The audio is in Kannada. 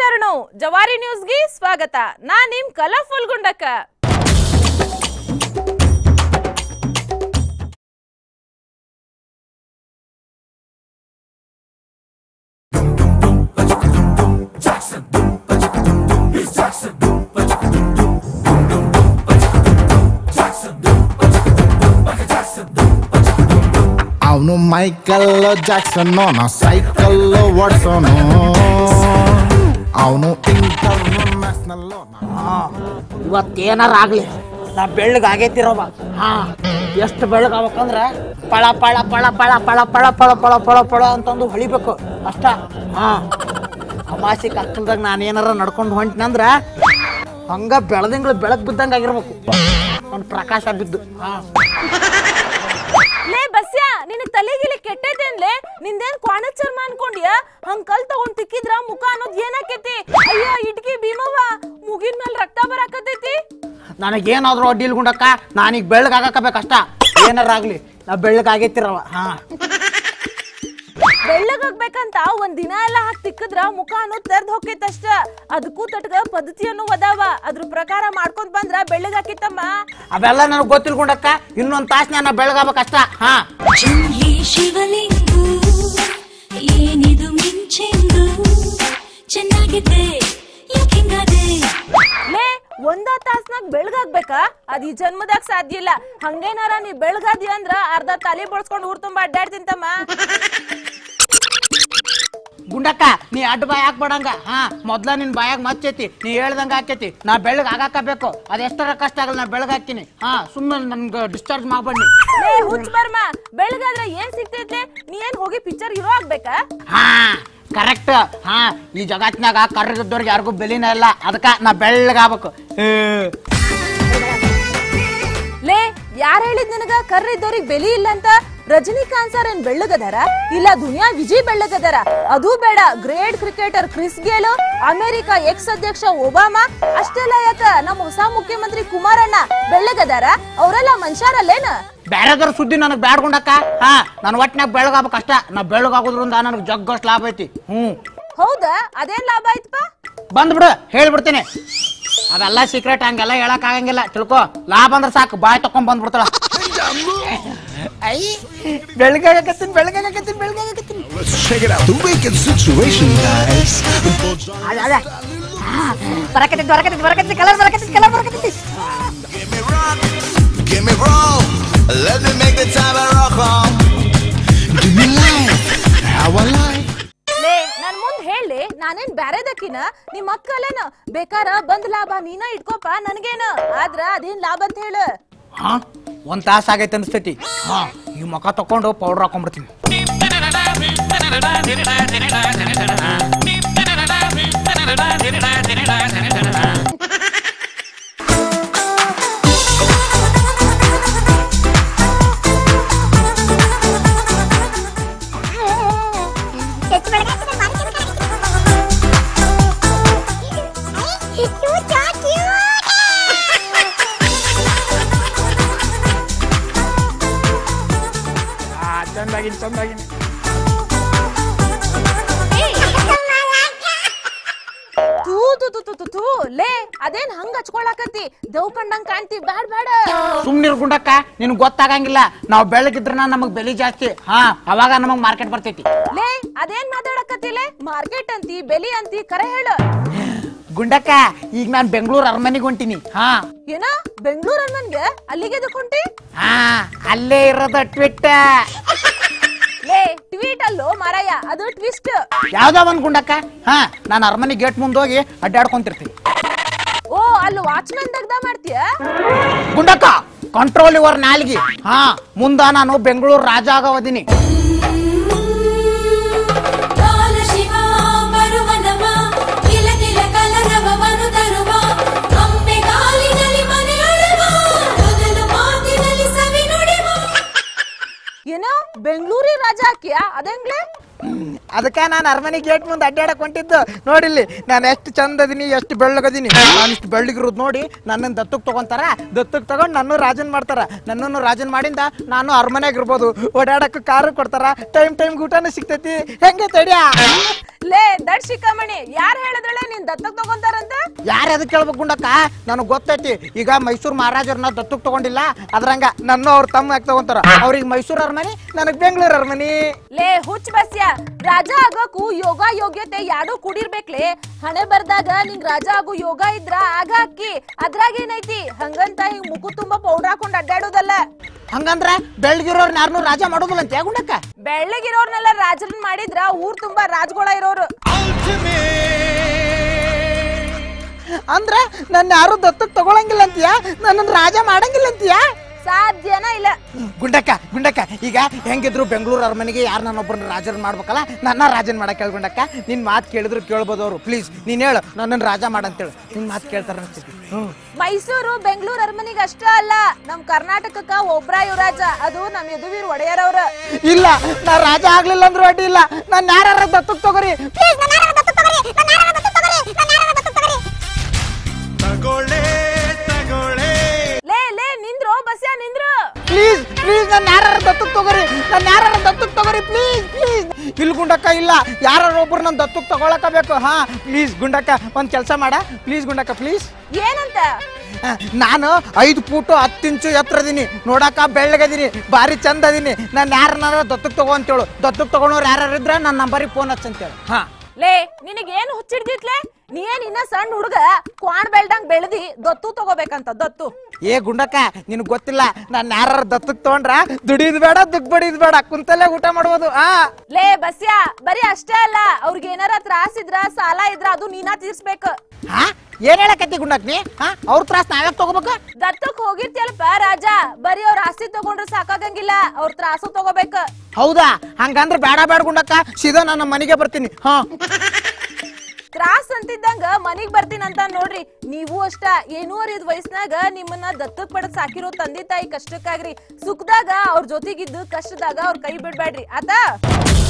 ಶರಣು ಜವಾರಿ ನ್ಯೂಸ್ಗೆ ಸ್ವಾಗತ ನಾ ನಿಮ್ ಕಲರ್ಫುಲ್ ಗುಂಡಕ್ಕ ಅವನು ಮೈಕಲ್ ಜಾಕ್ಸನ್ ನಾ ಸೈಕಲ್ ಓಡ್ಸೋನು ಅವನು ಇಂಟರ್ನ್ಯಾಷನಲ್ ಇವತ್ತೇನಾರ ಆಗ್ಲಿ ನಾ ಬೆಳ್ಳಗ್ ಆಗೈತಿರವ ಹಾ ಎಷ್ಟು ಬೆಳ್ಳಗ್ ಆಗ್ಬೇಕಂದ್ರ ಪಳ ಪಳ ಪಳ ಪಳ ಪಳ ಪಳ ಪಳ ಪಳ ಪಳ ಪಳ ಅಂತಂದು ಹೊಳಿಬೇಕು ಅಷ್ಟ ಹಾ ಅಮಾಸಿ ಕತ್ತಲ್ದಾಗ ನಾನು ಏನಾರ ನಡ್ಕೊಂಡು ಹೊಂಟಿನಂದ್ರ ಹಂಗ ಬೆಳದಿಂಗಳು ಬೆಳಕ್ ಬಿದ್ದಂಗ ಆಗಿರ್ಬೇಕು ಒಂದು ಪ್ರಕಾಶ ಬಿದ್ದು ಹಾ ಲೇ ಬಸ್ಯಾ ನಿನಗ್ ತಲೆಗಿಲಿ ಕೆಟ್ಟೈತೆ ಅನ್ಲೆ ನಿಂದೇನ್ ಕ್ವಾಣ ಚರ್ಮ ಅನ್ಕೊಂಡ್ಯ ಹಂಗ್ ಕಲ್ ತಗೊಂಡ್ ತಿಕ್ಕಿದ್ರ ಮುಖ ಅನ್ನೋದ್ ಏನಾಕೈತಿ ಅಯ್ಯ ಇಟ್ಕಿ ಭೀಮವ್ವ ಮುಗಿನ ಮೇಲೆ ರಕ್ತ ಬರಾಕತೈತಿ ನನಗೇನಾದ್ರೂ ಅಡ್ಡಿಲ್ ಗುಂಡಕ್ಕ ನಾನೀಗ ಬೆಳ್ಳಗ್ ಆಗಬೇಕಷ್ಟ ಏನಾರ ಆಗ್ಲಿ ನಾ ಬೆಳ್ಳಗ್ ಆಗೈತಿರವ ಹಾ ಬೆಳ್ಳಗಾಗ್ಬೇಕಂತ ಒಂದ್ ದಿನ ಎಲ್ಲ ಹಾಕಿ ತಿಕ್ಕಿದ್ರ ಮುಖ ಅನ್ನೋದ್ ತೆರ್ದ್ ಹೋಗೈತ್ ಅಷ್ಟ ಅದಕ್ಕೂ ತಟ್ಗ ಪದ್ಧತಿ ಅನ್ನೋ ಅದಾವ ಅದ್ರ ಪ್ರಕಾರ ಮಾಡ್ಕೊಂಡ್ ಬಂದ್ರ ಬೆಳ್ಳಗಾಕಿತ್ತಮ್ಮ ಅವೆಲ್ಲ ನನಗೆ ಗೊತ್ತಿಲ್ಲ ಗುಂಡಕ್ಕ ಇನ್ನೊಂದ್ ತಾಸ್ ನಾನು ಬೆಳಗಾಗಬೇಕಷ್ಟ ಹಾ ಜಂಘೆ ಶಿವಲಿಂಗು ಏನಿದು ಮಿಂಚೆಂದು ಚೆನ್ನಾಗಿದೆ ಯಾಕಿಂಗಾದೆ ಲೇ ಒಂದ ತಾಸ್ನಾಗ ಬೆಳಗಾಗ್ಬೇಕಾ ಅದ್ ಈ ಜನ್ಮದಾಗ ಸಾಧ್ಯ ಇಲ್ಲ ಹಂಗೇನಾರ ನೀ ಬೆಳಗಾದಿ ಅಂದ್ರ ಅರ್ಧ ತಲೆ ಬಡ್ಸ್ಕೊಂಡ್ ಊರ್ ತುಂಬಾ ಅಡ್ಡಾಡ್ತಿಂತಮ್ಮ ಗುಂಡಕ್ಕ ನೀ ಅಡ್ಡ ಬಾಯ್ ಹಾಕ್ಬೇಡಂಗ ಹಾ ಮೊದ್ಲ ನಿನ್ ಬಾಯಾಗ ಮಚ್ಚೈತಿ ನೀ ಹೇಳ್ದಂಗ ಆಕೈತಿ ನಾ ಬೆಳಗ್ ಆಗಾಕಬೇಕು ಅದ್ ಎಷ್ಟರ ಕಷ್ಟ ಆಗಲ್ಲ ನಾ ಬೆಳಗ್ ಹಾಕ್ತೀನಿ ಹಾ ಸುಮ್ಮನೆ ನನ್ಗೆ ಡಿಸ್ಚಾರ್ಜ್ ಮಾಡ್ಬಣ್ಣಿ ಲೇ ಹುಚ್ಚ ಬರ್ಮ ಬೆಳಗಾದ್ರ ಏನ್ ಸಿಗ್ತೈತ್ಲೆ ನೀ ಏನ್ ಹೋಗಿ ಪಿಕ್ಚರ್ ಹೀರೋ ಆಗ್ಬೇಕಾ ಹಾ ಕರೆಕ್ಟ್ ಹಾ ಈ ಜಗತ್ನಾಗ ಕರ್ರಗಿದ್ದವ್ರಿಗೆ ಯಾರಿಗೂ ಬೆಲಿನ ಇಲ್ಲ ಅದಕ್ಕ ನಾ ಬೆಳ್ಳಗಾಗ್ಬೇಕು ಏ, ಲೇ ಯಾರ್ ಹೇಳಿದ್ ನಿನಗ ಕರ್ರಿದ್ದವ್ರಿಗೆ ಬೆಲಿ ಇಲ್ಲ ಅಂತ ರಜನಿಕಾಂತ್ ಸರ್ ಏನ್ ಬೆಳ್ಳಗದಾರ ಇಲ್ಲ ದುನಿಯಾ ವಿಜಯ್ ಬೆಳ್ಳಗದಾರ ಅದು ಬೇಡ great cricketer Chris Gayle America ex ಅಧ್ಯಕ್ಷ ಒಬಾಮಾ ಅಷ್ಟೆಲ್ಲ ಯಾಕ ನಮ್ಮ ಹೊಸ ಮುಖ್ಯಮಂತ್ರಿ ಕುಮಾರಣ್ಣ ಬೆಳ್ಳಗದಾರ ಅವರೆಲ್ಲ ಮನುಷ್ಯರಲ್ಲೇನ ಬ್ಯಾರೆದವ್ರ ಸುದ್ದಿ ನನಗೆ ಬ್ಯಾಡ್ಕೊಂಡಕ್ಕ ಹಾ ನಾನು ಒಟ್ನಾಗ ಬೆಳಗಾಗ್ಬೇಕು ಅಷ್ಟ ನಾ ಬೆಳಗಾಗೋದ್ರಿಂದ ನನಗೆ ಜಗ್ಗಷ್ಟು ಲಾಭ ಐತಿ ಹ್ಞೂ ಹೌದಾ ಅದೇನ್ ಲಾಭ ಆಯ್ತಪ್ಪ ಬಂದ್ಬಿಡು ಹೇಳ್ಬಿಡ್ತೀನಿ ಅವೆಲ್ಲ ಸೀಕ್ರೆಟ್ ಹಂಗೆಲ್ಲ ಹೇಳಕ್ ಆಗಂಗಿಲ್ಲ ತಿಳ್ಕೊ ಲಾಭ ಅಂದ್ರೆ ಸಾಕು ಬಾಯ್ ತಕೊಂಡ್ ಬಂದ್ಬಿಡ್ತಾಳ ಐ ಬೆಳಗಾಗತ್ತೀನಿ ಬೆಳಗಾಗತ್ತೀನಿ ಬೆಳಗಾಗತ್ತೀನಿ Let's check it out. The wicked situation, guys. ಬರಕತ್ತಿ ಬರಕತ್ತಿ ಬರಕತ್ತಿ ಕಲರ್ ಬರಕತ್ತಿ ಕಲರ್ ಬರಕತ್ತಿ Give me rock, give me roll. Let me make the time I rock on. Give me life, how I like. ಲೇ ನನ್ ಮುಂದ್ ಹೇಳಿ ನಾನೇನ್ ಬ್ಯಾರೆದಕ್ಕಿನ ನಿಮ್ ಅಕ್ಕಲೇನ ಬೇಕಾರ ಬಂದ್ ಲಾಭ ನೀನ ಇಟ್ಕೋಪ ನನ್ಗೇನ ಆದ್ರ ಅದೇನ್ ಲಾಭ ಅಂತ ಹೇಳು ಹಾ ಒಂದ್ ತಾಸ ಆಗೈತೆ ಅನ್ಸ್ತೈತಿ ಹಾ ಈ ಮುಖ ತಕೊಂಡು ಪೌಡರ್ ಹಾಕೊಂಡ್ಬಿಡ್ತೀನಿ ಚಂದಾಗಿನ್ ಚಂದಾಗಿನ್ ತೂ ತು ತು ತು ತು ತು ಲೇ ಅದೇನ್ ಹಂಗ ಹಚ್ಕೊಳಕತ್ತಿ ದೇವ್ ಕಂಡಂಗ್ ಕಾಣ್ತಿ ಬ್ಯಾಡ್ ಬ್ಯಾಡ ಸುಮ್ನಿರ್ ಗುಂಡಕ್ಕ ನಿನ್ಗೆ ಗೊತ್ತಾಗಂಗಿಲ್ಲ ನಾವು ಬೆಳಗಿದ್ರ ನಮಗ್ ಬೆಲೆ ಜಾಸ್ತಿ ಹಾ ಅವಾಗ ನಮಗ್ ಮಾರ್ಕೆಟ್ ಬರ್ತೈತಿ ಲೇ ಅದೇನ್ ಮಾತಾಡಕತ್ತಿಲೆ ಮಾರ್ಕೆಟ್ ಅಂತಿ ಬೆಲಿ ಅಂತಿ ಕರೆ ಹೇಳು ಗುಂಡಕ್ಕ ಈಗ ನಾನ್ ಬೆಂಗಳೂರು ಅರಮನೆಗೆ ಹೊಂಟಿನಿ ಹಾ ಏನ ಬೆಂಗಳೂರ್ ನನ್ಗೆ ಅಲ್ಲಿಗೆ ಎದಕೊಂಟಿ ಹಾ ಅಲ್ಲೇ ಇರೋದ ಟ್ವಿಟ್ ಲೇ ಟ್ವೀಟ್ ಅಲ್ಲೋ ಮಾರಾಯ ಅದು ಟ್ವಿಸ್ಟ್ ಯಾವ್ದೋ ಒಂದ್ ಗುಂಡಕ್ಕ ಹಾ ನಾನು ಅರಮನೆ ಗೇಟ್ ಮುಂದೆ ಹೋಗಿ ಅಡ್ಡಾಡ್ಕೊಂತಿರ್ತೀನಿ ಓ ಅಲ್ಲಿ ವಾಚ್ಮನ್ ದಗ್ದ ಮಾಡ್ತೀಯ ಗುಂಡಕ್ಕ ಕಂಟ್ರೋಲ್ ಯುವರ್ ನಾಲ್ಗಿ ಹಾ ಮುಂದ ನಾನು ಬೆಂಗಳೂರು ರಾಜ ಆಗವದೀನಿ ಕಾಲ ಶಿವ ಬರುವನವ ಕಿಲ ಕಿಲ ಕಲರವನು ತರುವ ಅಂಬೆ ಕಾಲಿನಲ್ಲಿ ಮನೆಯೊಳವ ಮೊದಲು ಮಾತಿನಲ್ಲಿ ಸವಿ ನುಡಿವ ಏನ ಬೆಂಗಳೂರಿ ರಾಜ ಹಾಕಿಯ ಅದಂಗ್ಲೆ ಅದಕ್ಕೆ ನಾನು ಅರಮನೆ ಗೇಟ್ ಮುಂದೆ ಅಡ್ಡಾಡಕ್ ಹೊಂಟಿದ್ದು ನೋಡಿಲ್ಲಿ ನಾನು ಎಷ್ಟು ಚಂದ ಅದೀನಿ ಎಷ್ಟು ಬೆಳ್ಳಗದೀನಿ ನಾನು ಇಷ್ಟು ಬೆಳ್ಳಗಿರೋದು ನೋಡಿ ನನ್ನನ್ನು ದತ್ತಕ್ಕೆ ತಗೊಂತಾರ ದತ್ತಕ್ಕೆ ತಗೊಂಡು ನನ್ನ ರಾಜನ್ ಮಾಡ್ತಾರ ನನ್ನನ್ನು ರಾಜನ್ ಮಾಡಿಂದ ನಾನು ಅರಮನೆಯಾಗ ಇರ್ಬೋದು ಓಡಾಡಕ್ಕೆ ಕಾರು ಕೊಡ್ತಾರ ಟೈಮ್ ಟೈಮ್ ಊಟನೂ ಸಿಗ್ತೈತಿ ಹೆಂಗೆ ತಡಿಯಾ ಲೇ ದಡ್ ಶಿಖಾಮಣಿ ಯಾರ್ ಹೇಳಿದ್ರಳೆ ನೀನ್ ದತ್ತಕ್ ತಗೊಂತಾರಂತ ಯಾರು ಅದಕ್ಕೆ ಕೇಳ್ಬೇಕು ಗುಂಡಕ್ಕ ನನಗೆ ಗೊತ್ತೈತಿ ಈಗ ಮೈಸೂರು ಮಹಾರಾಜರನ್ನ ದತ್ತಕ್ಕೆ ತಗೊಂಡಿಲ್ಲ ಅದ್ರಂಗ ನನ್ನ ಅವ್ರ ತಮ್ಮ ಯಾಕೆ ತಗೊಂತಾರ ಅವ್ರಿಗೆ ಮೈಸೂರು ಅರಮನೆ ನನಗೆ ಬೆಂಗಳೂರು ಅರಮನೆ ಲೇ ಹುಚ್ಚ ಬಸ್ಯ ರಾಜ ಆಗೋಕು ಯೋಗ ಯೋಗ್ಯತೆ ಯಾಡು ಕೂಡಿರ್ಬೇಕ್ಲೆ ಹಣೆ ಬರ್ದಾಗ ನಿಂಗ್ ರಾಜ ಆಗು ಯೋಗ ಇದ್ರ ಆಗ ಅಕ್ಕಿ ಅದ್ರಾಗ ಏನೈತಿ ಹಂಗಂತ ಹಿಂಗ್ ಮುಖ ತುಂಬಾ ಪೌಡರ್ ಹಾಕೊಂಡ್ ಅಡ್ಡಾಡೋದಲ್ಲ ಹಂಗಂದ್ರೆ ಬೆಳ್ಗಿರೋರ್ನ ಯಾರನ್ನೂ ರಾಜ ಮಾಡೋದಿಲ್ಲ ಅಂತ ಗುಂಡಕ್ಕ ಬೆಳ್ಳಗಿರೋರ್ನೆಲ್ಲ ರಾಜರನ್ ಮಾಡಿದ್ರ ಊರ್ ತುಂಬಾ ರಾಜ್ಗಳ ಇರೋರು ಅಂದ್ರ ನನ್ನ ಯಾರು ದತ್ತಕ್ಕೆ ತಗೊಳಂಗಿಲ್ಲ ಅಂತೀಯ ನನ್ನನ್ನು ರಾಜ ಮಾಡಂಗಿಲ್ಲ ಅಂತೀಯ ಸಾಧ್ಯನ ಇಲ್ಲ ಗುಂಡಕ್ಕ ಗುಂಡಕ್ಕ ಈಗ ಹೆಂಗಿದ್ರು ಬೆಂಗಳೂರು ಅರಮನೆಗೆ ಯಾರು ನನ್ನೊಬ್ಬರನ್ನ ರಾಜರನ್ನ ಮಾಡ್ಬೇಕಲ್ಲ ನನ್ನ ರಾಜನ್ ಮಾಡಕ್ ಹೇಳ ಗುಂಡಕ್ಕ ನಿನ್ ಮಾತು ಕೇಳಿದ್ರು ಕೇಳ್ಬೋದು ಅವ್ರು ಪ್ಲೀಸ್ ನೀನ್ ಹೇಳು ನನ್ನನ್ನು ರಾಜ ಮಾಡಂತೇಳು ನಿನ್ ಮಾತು ಕೇಳ್ತಾರ ಅನ್ಸ್ತೈತಿ ಹ್ಮ್ ಮೈಸೂರು ಬೆಂಗಳೂರು ಅರಮನೆಗೆ ಅಷ್ಟ ಅಲ್ಲ ನಮ್ ಕರ್ನಾಟಕಕ್ಕ ಒಬ್ರ ಯುವರಾಜ ಅದು ನಮ್ ಯದುವೀರ್ ಒಡೆಯರವ್ರ ಇಲ್ಲ ನಾ ರಾಜ ಆಗ್ಲಿಲ್ಲ ಅಂದ್ರೂ ಅಡ್ಡಿ ಇಲ್ಲ ನಾನು ಯಾರ ದತ್ತಕ್ಕೆ ತಗೋರಿ ಪ್ಲೀಸ್ ನನ್ನ ಯಾರ ದತ್ತಕ್ಕೆ ತಗೋರಿ ನನ್ನ ಯಾರ ದತ್ತಕ್ಕೆ ತಗೋರಿ ನನ್ನ ಯಾರ ದತ್ತಕ್ಕೆ ತಗೋರಿ ತಗೊಳ್ಳೆ ತಗೊಳ್ಳೆ ಲೇ ಲೇ ನಿಂದ್ರು ಬಸ್ಯ ನಿಂದ್ರು ಪ್ಲೀಸ್ ಪ್ಲೀಸ್ ನನ್ನ ಯಾರ ದತ್ತಕ್ಕೆ ತಗೋರಿ ನನ್ನ ಯಾರ ದತ್ತಕ್ಕೆ ತಗೋರಿ ಪ್ಲೀಸ್ ಪ್ಲೀಸ್ ಇಲ್ಲಿ ಗುಂಡಕ್ಕ ಇಲ್ಲ ಯಾರು ಒಬ್ರು ನನ್ನ ದತ್ತಕ್ಕೆ ತಗೊಳಕ ಬೇಕು ಹಾ ಪ್ಲೀಸ್ ಗುಂಡಕ್ಕ ಒಂದ್ ಕೆಲಸ ಮಾಡ ಪ್ಲೀಸ್ ಗುಂಡಕ್ಕ ಪ್ಲೀಸ್ ಏನಂತ ನಾನು ಐದು ಫೂಟು ಹತ್ತು ಇಂಚು ಎತ್ತರ ಅದೀನಿ ನೋಡಾಕ ಬೆಳ್ಳಗದೀನಿ ಭಾರಿ ಚಂದ ಅದೀನಿ ನಾನು ಯಾರನ್ನಾರ ದತ್ತಕ್ಕೆ ತಗೋ ಅಂತೇಳು ದತ್ತಕ್ಕೆ ತಗೊಳೋರು ಯಾರು ಇದ್ರೆ ನನ್ನ ನಂಬರಿಗೆ ಫೋನ್ ಹಚ್ಚ ಅಂತೇಳು ಹಾ ಲೇ ನಿನಗೇನ್ ಹುಚ್ಚಿಡ್ದಿತ್ಲೆ ನೀ ಏನ್ ಇನ್ನ ಸಣ್ಣ ಹುಡುಗ ಕ್ವಾಣ್ ಬೆಳ್ದಂಗ್ ಬೆಳ್ದಿ ದತ್ತು ತಗೋಬೇಕಂತ ದತ್ತು ಏ ಗುಂಡಕ್ಕ ನಿನಗೆ ಗೊತ್ತಿಲ್ಲ ನಾನು ಯಾರ ದತ್ತಕ್ಕೆ ತಗೊಂಡ್ರ ದುಡಿದ್ ಬೇಡ ದುಗ್ ಬಡಿದ್ ಬೇಡ ಕುಂತಲ್ಲೇ ಊಟ ಮಾಡ್ಬೋದು ಆ ಲೇ ಬಸ್ಯ ಬರೀ ಅಷ್ಟೇ ಅಲ್ಲ ಅವ್ರಿಗೆ ಏನಾರ ತ್ರಾಸ ಇದ್ರ ಸಾಲ ಇದ್ರ ಅದು ನೀನಾ ತೀರ್ಸ್ಬೇಕು ಹಾ ಏನ್ ಹೇಳಕತ್ತಿ ಗುಂಡಕ್ ನೀ ಹಾ ಅವ್ರ ತ್ರಾಸ್ ನಾವ್ಯಾಕ್ ತಗೋಬೇಕು ದತ್ತಕ್ ಹೋಗಿರ್ತಿಯಲ್ಪ ರಾಜ ಬರೀ ಅವ್ರ ಆಸ್ತಿ ತಗೊಂಡ್ರೆ ಸಾಕಾಗಂಗಿಲ್ಲ ಅವ್ರ ತ್ರಾಸು ತಗೋಬೇಕ ಹೌದಾ ಹಂಗಂದ್ರೆ ಬೇಡ ಬೇಡ ಗುಂಡಕ್ಕ ಸೀದಾ ನನ್ನ ಮನೆಗೆ ಬರ್ತೀನಿ ಹಾ ತ್ರಾಸ್ ಅಂತಿದ್ದಂಗ ಮನಿಗ್ ಬರ್ತೀನಂತ ನೋಡ್ರಿ ನೀವು ಅಷ್ಟ ಏನೂ ಅರಿಯದ್ ವಯಸ್ನಾಗ ನಿಮ್ಮನ್ನ ದತ್ತಕ್ ಪಡೆದ್ ಸಾಕಿರೋ ತಂದೆ ತಾಯಿ ಕಷ್ಟಕ್ಕಾಗ್ರಿ ಸುಖದಾಗ ಅವ್ರ ಜೊತೆಗಿದ್ದು ಕಷ್ಟದಾಗ ಅವ್ರ ಕೈ ಬಿಡ್ಬೇಡ್ರಿ ಆತಾ